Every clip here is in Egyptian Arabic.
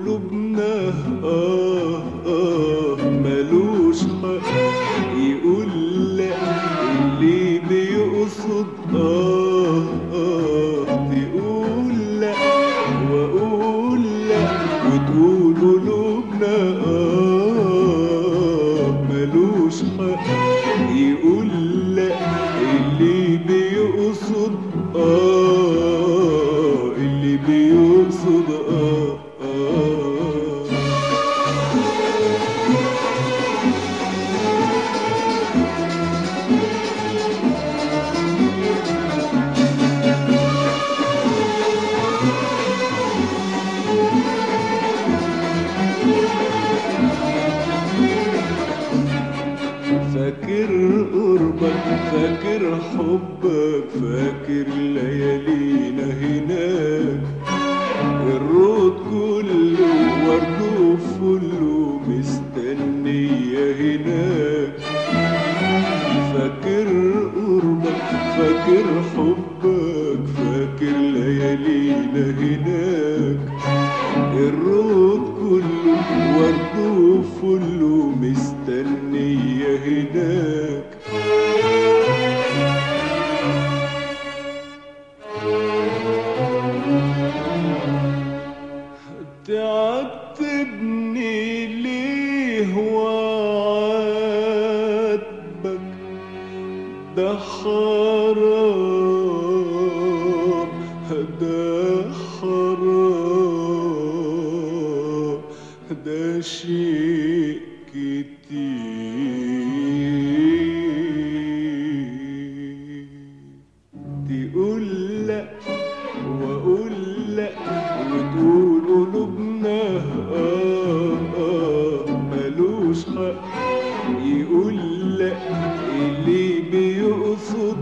قلوبنا آه آه ملوش حق يقول لا اللي بيقصد آه آه تقول لا وأقول لا وتقول قلوبنا آه ملوش حق يقول لا اللي بيقصد آه اللي بيقصد آه آه فاكر قربك فاكر حبك فاكر ليالينا هناك الرود كله ورد وفله مستنية هناك فاكر قربك فاكر حبك فاكر ليالينا هناك الرود كله ورد وفله مستنية هناك تعتبني ليه وعاتبك ده حرام ده حرام ده شيء كتير تقول لا واقول لا وتقول قلوبنا آه آه ملوش حق يقول لا اللي بيقصد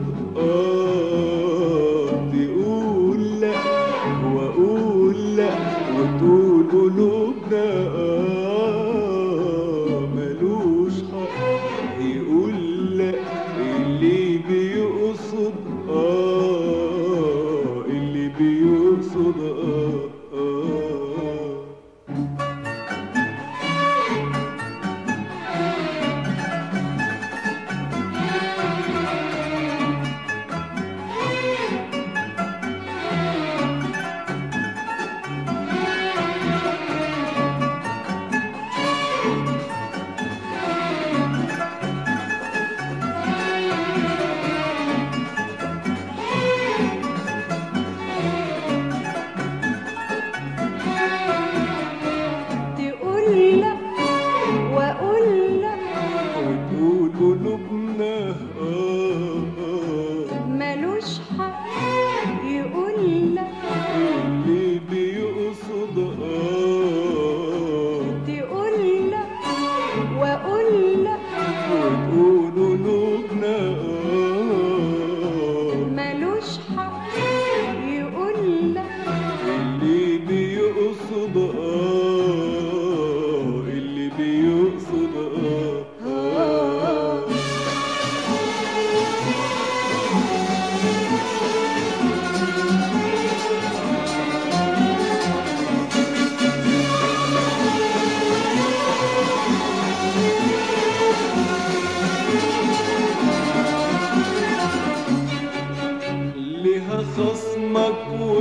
آه تقول لا واقول لا وتقول قلوبنا آه ملوش حق يقول لا اللي بيقصد آه اللي بيقصد آه آه تقول لا واقول لا وتقول قلوبنا آه آه ملوش حق يقول لا اللي بيقصد آه تقول لا واقول لا وتقول قلوبنا آه ملوش حق يقول لا اللي بيقصد آه اللي بيقصد آه آه ليها خصمك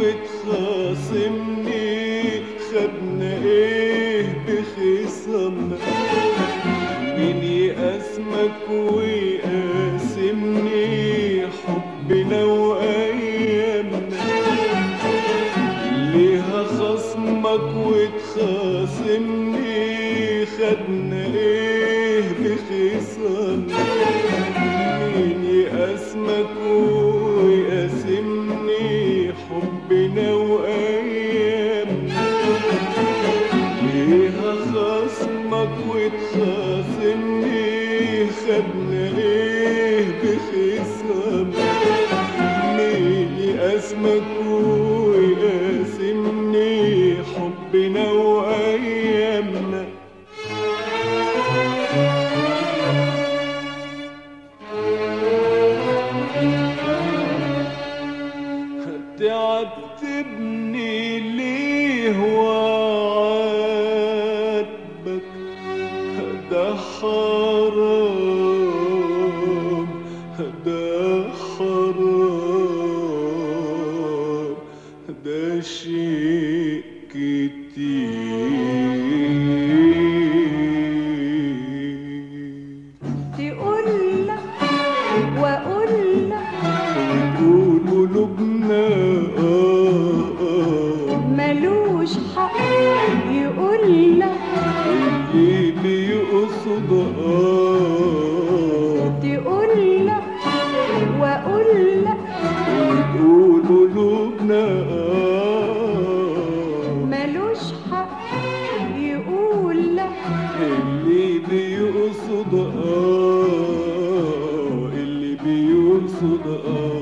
وتخاصمني خدنا ايه بخصامنا مين يقاسمك ويقاسمني حبنا وايامنا ليها خصمك وتخاصمني خدنا ايه بخصامنا مين يقاسمك ويقاسمني حبنا وايامنا ليها خصمك وتخاصمني خدنا ايه بخصامنا مين يقاسمك ويقاسمني حبنا وايامنا تعتبني ليه وعاتبك بيقصد آه تقول لا واقول لا وتقول قلوبنا آه ملوش حق يقول لا اللي بيقصد آه اللي بيقصد آه